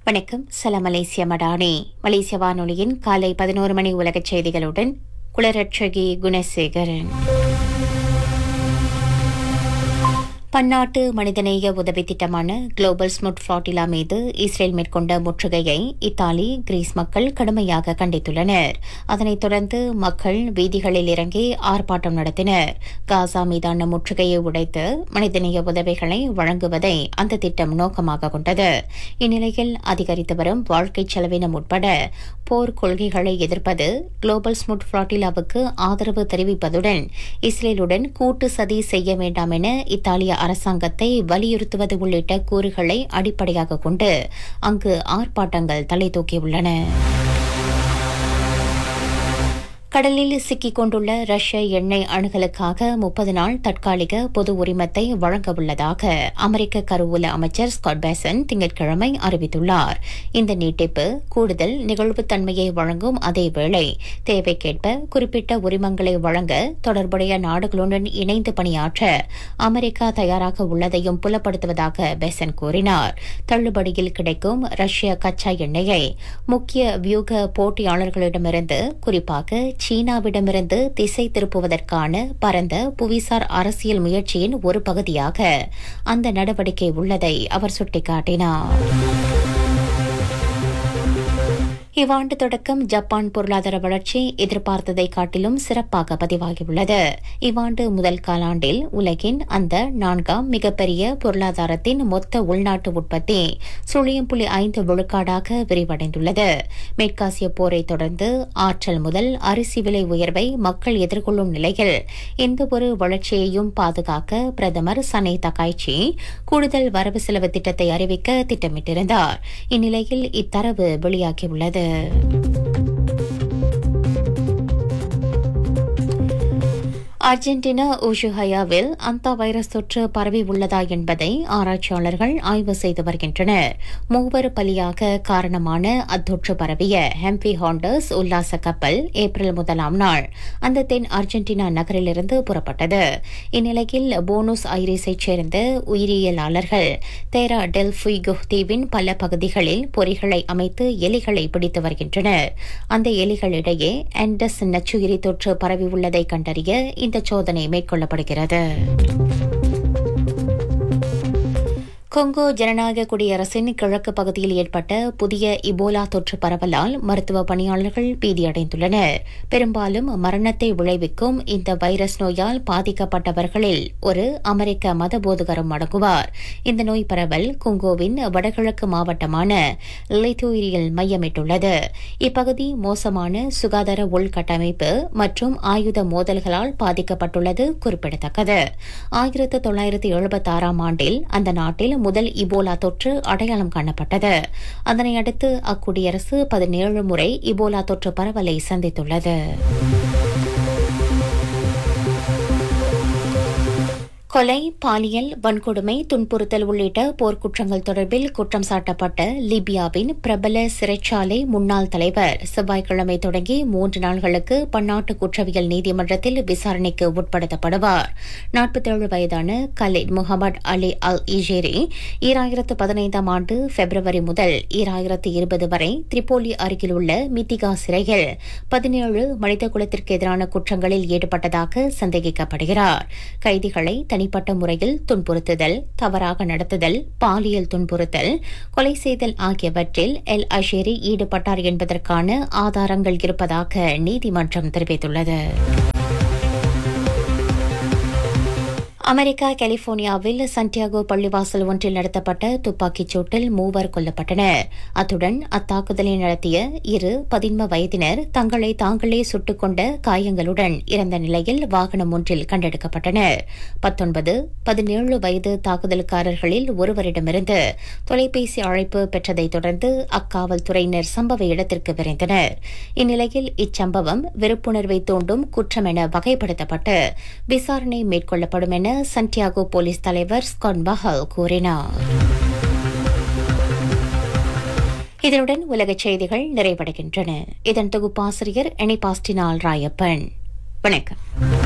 வணக்கம் சலாம் மலேசிய மடானி மலேசிய வானொலியின் காலை பதினோரு மணி உலகச் செய்திகளுடன் குளரட்சகி குணசேகரன் பன்னாட்டு மனிதநேய உதவி திட்டமான குளோபல் ஸ்முட் ஃபிளாட்டிலா மீது இஸ்ரேல் மேற்கொண்ட முற்றுகையை இத்தாலி கிரீஸ் மக்கள் கடுமையாக கண்டித்துள்ளனர் அதனைத் தொடர்ந்து மக்கள் வீதிகளில் இறங்கி ஆர்ப்பாட்டம் நடத்தினர் காசா மீதான முற்றுகையை உடைத்து மனிதநேய உதவிகளை வழங்குவதை அந்த திட்டம் நோக்கமாக கொண்டது இந்நிலையில் அதிகரித்து வரும் வாழ்க்கை செலவினம் உட்பட போர் கொள்கைகளை எதிர்ப்பது குளோபல் ஸ்முட் ஃபிளாட்டிலாவுக்கு ஆதரவு தெரிவிப்பதுடன் இஸ்ரேலுடன் கூட்டு சதி செய்ய வேண்டாம் என இத்தாலிய அரசாங்கத்தை வலியுறுத்துவது உள்ளிட்ட கூறுகளை அடிப்படையாக கொண்டு அங்கு ஆர்ப்பாட்டங்கள் தலை தூக்கியுள்ளன கடலில் சிக்கிக் கொண்டுள்ள ரஷ்ய எண்ணெய் அணுகலுக்காக முப்பது நாள் தற்காலிக பொது உரிமத்தை வழங்க உள்ளதாக அமெரிக்க கருவூல அமைச்சர் ஸ்காட் பேசன் திங்கட்கிழமை அறிவித்துள்ளார் இந்த நீட்டிப்பு கூடுதல் நிகழ்வுத்தன்மையை வழங்கும் அதேவேளை தேவைக்கேற்ப குறிப்பிட்ட உரிமங்களை வழங்க தொடர்புடைய நாடுகளுடன் இணைந்து பணியாற்ற அமெரிக்கா தயாராக உள்ளதையும் புலப்படுத்துவதாக பேசன் கூறினார் தள்ளுபடியில் கிடைக்கும் ரஷ்ய கச்சா எண்ணெயை முக்கிய வியூக போட்டியாளர்களிடமிருந்து குறிப்பாக சீனாவிடமிருந்து திசை திருப்புவதற்கான பரந்த புவிசார் அரசியல் முயற்சியின் ஒரு பகுதியாக அந்த நடவடிக்கை உள்ளதை அவர் சுட்டிக்காட்டினார் இவ்வாண்டு தொடக்கம் ஜப்பான் பொருளாதார வளர்ச்சி எதிர்பார்த்ததை காட்டிலும் சிறப்பாக பதிவாகியுள்ளது இவ்வாண்டு முதல் காலாண்டில் உலகின் அந்த நான்காம் மிகப்பெரிய பொருளாதாரத்தின் மொத்த உள்நாட்டு உற்பத்தி சுழியம் புள்ளி ஐந்து விழுக்காடாக விரிவடைந்துள்ளது மேற்காசிய போரை தொடர்ந்து ஆற்றல் முதல் அரிசி விலை உயர்வை மக்கள் எதிர்கொள்ளும் நிலையில் எந்தவொரு வளர்ச்சியையும் பாதுகாக்க பிரதமர் சனை தகாய்ச்சி கூடுதல் வரவு செலவு திட்டத்தை அறிவிக்க திட்டமிட்டிருந்தார் இந்நிலையில் இத்தரவு வெளியாகியுள்ளது அர்ஜென்டினா ஊஷுஹயாவில் அந்த வைரஸ் தொற்று பரவி உள்ளதா என்பதை ஆராய்ச்சியாளர்கள் ஆய்வு செய்து வருகின்றனர் மூவர் பலியாக காரணமான அத்தொற்று பரவிய ஹெம்பி ஹாண்டர்ஸ் உல்லாச கப்பல் ஏப்ரல் முதலாம் நாள் அந்த தென் அர்ஜென்டினா நகரிலிருந்து புறப்பட்டது இந்நிலையில் போனஸ் ஐரிஸைச் சேர்ந்த உயிரியலாளர்கள் தேரா டெல் ஃபுய்கோ தீவின் பல பகுதிகளில் பொறிகளை அமைத்து எலிகளை பிடித்து வருகின்றனர் அந்த எலிகளிடையே ஆண்டஸ் நச்சுயிரி தொற்று பரவியுள்ளதை கண்டறிய இந்த சோதனை மேற்கொள்ளப்படுகிறது கொங்கோ ஜனநாயக குடியரசின் கிழக்கு பகுதியில் ஏற்பட்ட புதிய இபோலா தொற்று பரவலால் மருத்துவ பணியாளர்கள் பீதியடைந்துள்ளனர் பெரும்பாலும் மரணத்தை விளைவிக்கும் இந்த வைரஸ் நோயால் பாதிக்கப்பட்டவர்களில் ஒரு அமெரிக்க மத போதகரும் அடங்குவார் இந்த நோய் பரவல் கொங்கோவின் வடகிழக்கு மாவட்டமான லித்தூரியில் மையமிட்டுள்ளது இப்பகுதி மோசமான சுகாதார உள்கட்டமைப்பு மற்றும் ஆயுத மோதல்களால் பாதிக்கப்பட்டுள்ளது குறிப்பிடத்தக்கது ஆயிரத்து தொள்ளாயிரத்து எழுபத்தாறாம் ஆண்டில் அந்த நாட்டில் முதல் இபோலா தொற்று அடையாளம் காணப்பட்டது அதனை அடுத்து அக்குடியரசு பதினேழு முறை இபோலா தொற்று பரவலை சந்தித்துள்ளது கொலை பாலியல் வன்கொடுமை துன்புறுத்தல் உள்ளிட்ட போர்க்குற்றங்கள் தொடர்பில் குற்றம் சாட்டப்பட்ட லிபியாவின் பிரபல சிறைச்சாலை முன்னாள் தலைவர் செவ்வாய்க்கிழமை தொடங்கி மூன்று நாள்களுக்கு பன்னாட்டு குற்றவியல் நீதிமன்றத்தில் விசாரணைக்கு உட்படுத்தப்படுவார் நாற்பத்தேழு வயதான கலித் முகமது அலி அல் இஜேரி ஈராயிரத்து பதினைந்தாம் ஆண்டு பிப்ரவரி முதல் ஈராயிரத்து இருபது வரை திரிபோலி அருகில் உள்ள மித்திகா சிறையில் பதினேழு மனித குலத்திற்கு எதிரான குற்றங்களில் ஈடுபட்டதாக சந்தேகிக்கப்படுகிறார் கைதிகளை தனிப்பட்ட முறையில் துன்புறுத்துதல் தவறாக நடத்துதல் பாலியல் துன்புறுத்தல் கொலை செய்தல் ஆகியவற்றில் எல் அஷேரி ஈடுபட்டார் என்பதற்கான ஆதாரங்கள் இருப்பதாக நீதிமன்றம் தெரிவித்துள்ளது அமெரிக்கா கலிபோர்னியாவில் சன்டியாகோ பள்ளிவாசல் ஒன்றில் நடத்தப்பட்ட துப்பாக்கிச் சூட்டில் மூவர் கொல்லப்பட்டனர் அத்துடன் அத்தாக்குதலை நடத்திய இரு பதின்ம வயதினர் தங்களை தாங்களே சுட்டுக் கொண்ட காயங்களுடன் இறந்த நிலையில் வாகனம் ஒன்றில் கண்டெடுக்கப்பட்டனர் பத்தொன்பது பதினேழு வயது தாக்குதல்காரர்களில் ஒருவரிடமிருந்து தொலைபேசி அழைப்பு பெற்றதைத் தொடர்ந்து அக்காவல்துறையினர் சம்பவ இடத்திற்கு விரைந்தனர் இந்நிலையில் இச்சம்பவம் வெறுப்புணர்வை தூண்டும் குற்றம் என வகைப்படுத்தப்பட்டு விசாரணை மேற்கொள்ளப்படும் என சன்டியாகோ போலீஸ் தலைவர் ஸ்கான் பஹல் கூறினார் இதனுடன் உலகச் செய்திகள் நிறைவடைகின்றன இதன் தொகுப்பாசிரியர் எனிபாஸ்டினால் ராயப்பன் வணக்கம்